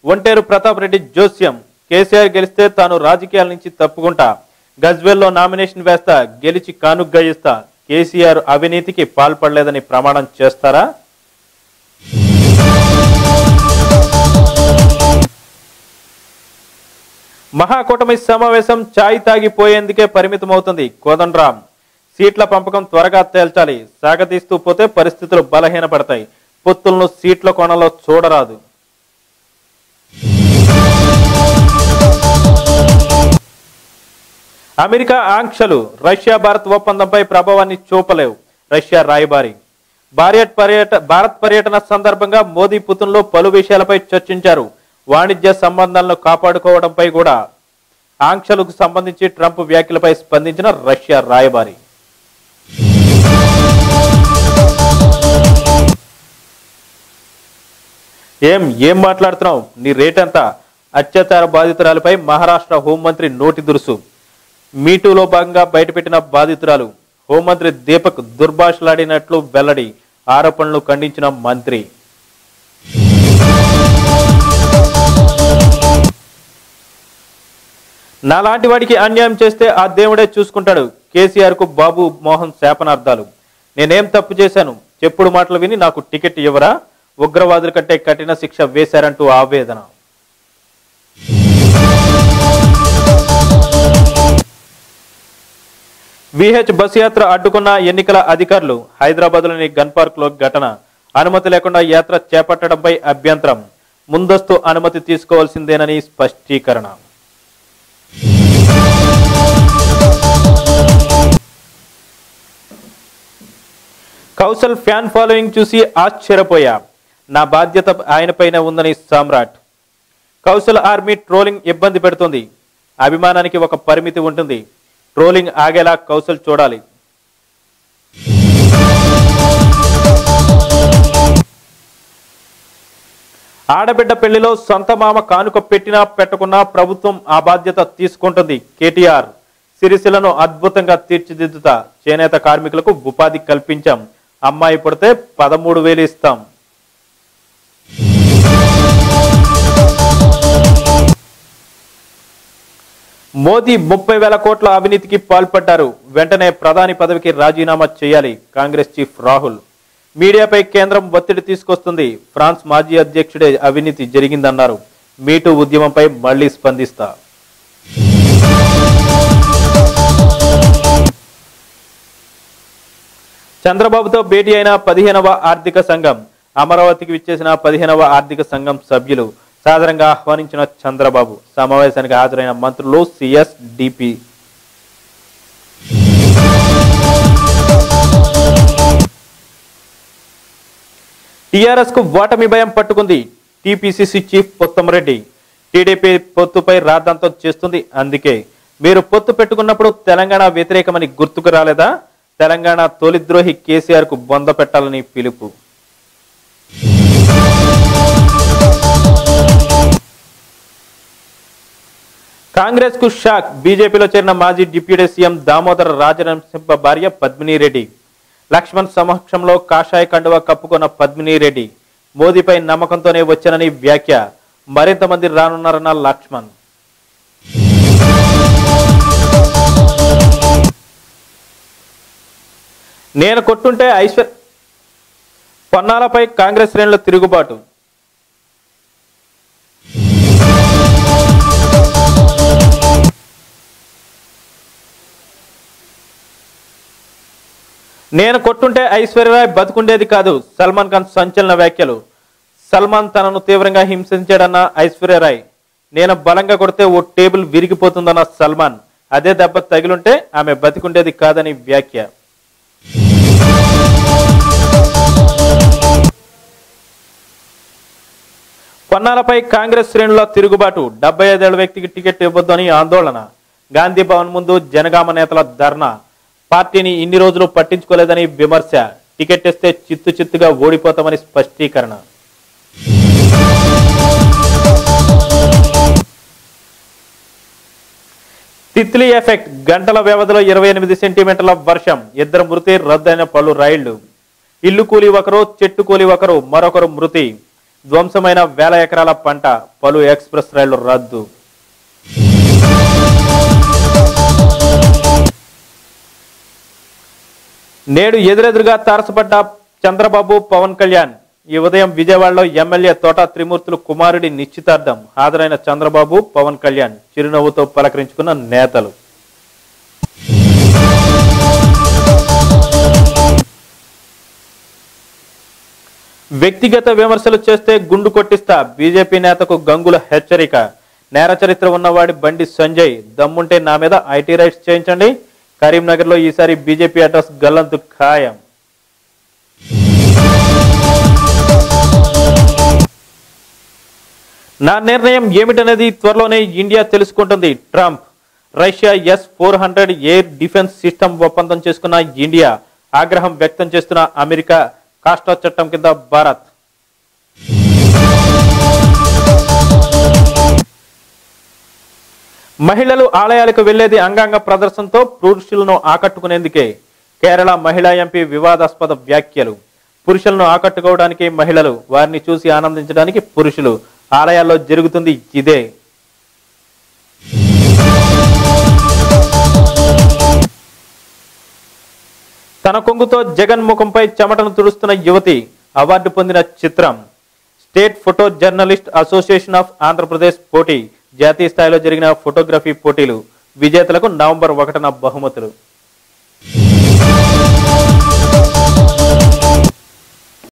ఒంటేరు ప్రతాప్ రెడ్డి జోస్యం కేసీఆర్ గెలిస్తే తాను రాజకీయాల నుంచి తప్పుకుంటా గజ్వెల్లో నామినేషన్ వేస్తా గెలిచి కానుగ్గా ఇస్తా కేసీఆర్ అవినీతికి పాల్పడలేదని ప్రమాణం చేస్తారా మహాకూటమి సమావేశం ఛాయ్ తాగిపోయేందుకే పరిమితమవుతుంది కోదండరాం సీట్ల పంపకం త్వరగా తేల్చాలి సాగతీస్తూ పోతే పరిస్థితులు బలహీనపడతాయి పొత్తులను సీట్ల కోణంలో చూడరాదు అమెరికా ఆంక్షలు రష్యా భారత్ ఒప్పందంపై ప్రభావాన్ని చూపలేవు రష్యా రాయబారి భారత్ పర్యట భారత్ పర్యటన సందర్భంగా మోదీ పుతిన్లో పలు విషయాలపై చర్చించారు వాణిజ్య సంబంధాలను కాపాడుకోవడంపై కూడా ఆంక్షలకు సంబంధించి ట్రంప్ వ్యాఖ్యలపై స్పందించిన రష్యా రాయబారి ఏం ఏం మాట్లాడుతున్నావు నీ రేట్ ఎంత అత్యాచార బాధితురాలపై మహారాష్ట్ర హోంమంత్రి నోటి దురుసు మీటూలో భాగంగా బయటపెట్టిన బాధితురాలు హోంమంత్రి దీపక్ దుర్భాషలాడినట్లు వెల్లడి ఆరోపణలు ఖండించిన మంత్రి నాలాంటి వాడికి అన్యాయం చేస్తే ఆ దేవుడే చూసుకుంటాడు కేసీఆర్ కు బాబు మోహన్ శాపనార్థాలు నేనేం తప్పు చేశాను చెప్పుడు మాటలు విని నాకు టికెట్ ఇవ్వరా ఉగ్రవాదుల కంటే కఠిన శిక్ష వేశారంటూ ఆవేదన విహెచ్ బస్ యాత్ర అడ్డుకున్న ఎన్నికల అధికారులు హైదరాబాద్లోని గన్ పార్క్ లో ఘటన అనుమతి లేకుండా యాత్ర చేపట్టడంపై అభ్యంతరం ముందస్తు అనుమతి తీసుకోవాల్సిందేనని స్పష్టీకరణ కౌశల్ ఫ్యాన్ ఫాలోయింగ్ చూసి ఆశ్చర్యపోయా నా బాధ్యత ఆయనపైన ఉందని సామ్రాట్ కౌశల్ ఆర్మీ ట్రోలింగ్ ఇబ్బంది పెడుతుంది అభిమానానికి ఒక పరిమితి ఉంటుంది ట్రోలింగ్ ఆగేలా కౌశల్ చూడాలి ఆడబిడ్డ పెళ్లిలో సొంత మామ కానుక పెట్టినా పెట్టకున్నా ప్రభుత్వం ఆ బాధ్యత తీసుకుంటుంది కేటీఆర్ సిరిసిలను అద్భుతంగా తీర్చిదిద్దుతా చేనేత కార్మికులకు ఉపాధి కల్పించాం అమ్మాయి పుడితే పదమూడు వేలు ఇస్తాం మోదీ ముప్పై వేల కోట్ల అవినీతికి పాల్పడ్డారు వెంటనే ప్రధాని పదవికి రాజీనామా చేయాలి కాంగ్రెస్ చీఫ్ రాహుల్ మీడియాపై కేంద్రం ఒత్తిడి తీసుకొస్తుంది ఫ్రాన్స్ మాజీ అధ్యక్షుడే అవినీతి జరిగిందన్నారు మీటూ ఉద్యమంపై మళ్లీ స్పందిస్తా చంద్రబాబుతో భేటీ అయిన పదిహేనవ ఆర్థిక సంఘం అమరావతికి విచ్చేసిన పదిహేనవ ఆర్థిక సంఘం సభ్యులు సాధారణంగా ఆహ్వానించిన చంద్రబాబు సమావేశానికి హాజరైన మంత్రులు సిఎస్ డిపి టీఆర్ఎస్ కు ఓటమి భయం పట్టుకుంది టీపీసీసీ చీఫ్ పొత్తమరెడ్డి టీడీపీ పొత్తుపై రాద్ధాంతం చేస్తుంది అందుకే మీరు పొత్తు పెట్టుకున్నప్పుడు తెలంగాణ వ్యతిరేకమని గుర్తుకు రాలేదా తెలంగాణ తొలిద్రోహి కేసీఆర్ కు బొంద పెట్టాలని పిలుపు కాంగ్రెస్ కు షాక్ బీజేపీలో చేరిన మాజీ డిప్యూటీ సీఎం దామోదర రాజనరసింహ భార్య పద్మిని రెడ్డి లక్ష్మణ్ సమక్షంలో కాషాయ కండువా కప్పుకున్న పద్మిని రెడ్డి మోదీపై నమ్మకంతోనే వచ్చానని వ్యాఖ్య మరింత మంది రానున్నారన్న లక్ష్మణ్ నేను కొట్టుంటే ఐశ్వర్ పొన్నాలపై కాంగ్రెస్ శ్రేణుల తిరుగుబాటు నేను కొట్టుంటే ఐశ్వర్యరాయ్ బతుకుండేది కాదు సల్మాన్ ఖాన్ సంచలన వ్యాఖ్యలు సల్మాన్ తనను తీవ్రంగా హింసించాడన్న ఐశ్వర్యరాయ్ నేను బలంగా కొడితే ఓ టేబుల్ విరిగిపోతుందన్న సల్మాన్ అదే దెబ్బ తగిలుంటే ఆమె బతికుండేది కాదని వ్యాఖ్య పొన్నాలపై కాంగ్రెస్ శ్రేణుల తిరుగుబాటు డెబ్బై ఐదేళ్ల వ్యక్తికి టికెట్ ఇవ్వద్దు అని ఆందోళన గాంధీ భవన్ ముందు జనగామ నేతల ధర్నా పార్టీని ఇన్ని రోజులు పట్టించుకోలేదని విమర్శ టికెట్ ఇస్తే చిత్తు చిత్తుగా ఓడిపోతామని స్పష్టీకరణ తిత్లీ ఎఫెక్ట్ గంటల వ్యవధిలో ఇరవై ఎనిమిది సెంటీమీటర్ల వర్షం ఇద్దరు మృతి రద్దయిన పలు రైళ్లు ఇల్లు కూలి ఒకరు చెట్టు కూలి ఒకరు మరొకరు మృతి ధ్వంసమైన వేల ఎకరాల పంట పలు ఎక్స్ప్రెస్ రైళ్లు రద్దు నేడు ఎదురెదురుగా తారసపడ్డ చంద్రబాబు పవన్ కళ్యాణ్ ఈ ఉదయం విజయవాడలో ఎమ్మెల్యే తోట త్రిమూర్తులు కుమారుడి నిశ్చితార్థం హాజరైన చంద్రబాబు పవన్ కళ్యాణ్ చిరునవ్వుతో పలకరించుకున్న నేతలు వ్యక్తిగత విమర్శలు చేస్తే గుండు కొట్టిస్తా బీజేపీ నేతకు గంగుల హెచ్చరిక నేర చరిత్ర ఉన్నవాడి బండి సంజయ్ దమ్ముంటే నా మీద ఐటీ రైట్స్ చేయించండి కరీంనగర్లో ఈసారి బీజేపీ అడ్రస్ గల్లంతు ఖాయం నా నిర్ణయం ఏమిటనేది త్వరలోనే ఇండియా తెలుసుకుంటుంది Trump Russia S four hundred air defence system ఒప్పందం చేసుకున్న ఇండియా ఆగ్రహం వ్యక్తం చేస్తున్న అమెరికా కాస్టా చట్టం కింద భారత్ మహిళలు ఆలయాలకు వెళ్లేది అంగాంగ ప్రదర్శనతో పురుషులను ఆకట్టుకునేందుకే కేరళ మహిళా ఎంపీ వివాదాస్పద వ్యాఖ్యలు పురుషులను ఆకట్టుకోవడానికి మహిళలు వారిని చూసి ఆనందించడానికి పురుషులు ఆలయాల్లో జరుగుతుంది ఇదే తన కొంగుతో జగన్ ముఖంపై చెమటను తుడుస్తున్న యువతి అవార్డు పొందిన చిత్రం state photo journalist association of Andhra Pradesh పోటీ జాతీయ స్థాయిలో జరిగిన ఫోటోగ్రఫీ పోటీలు విజేతలకు నవంబర్ ఒకటిన బహుమతులు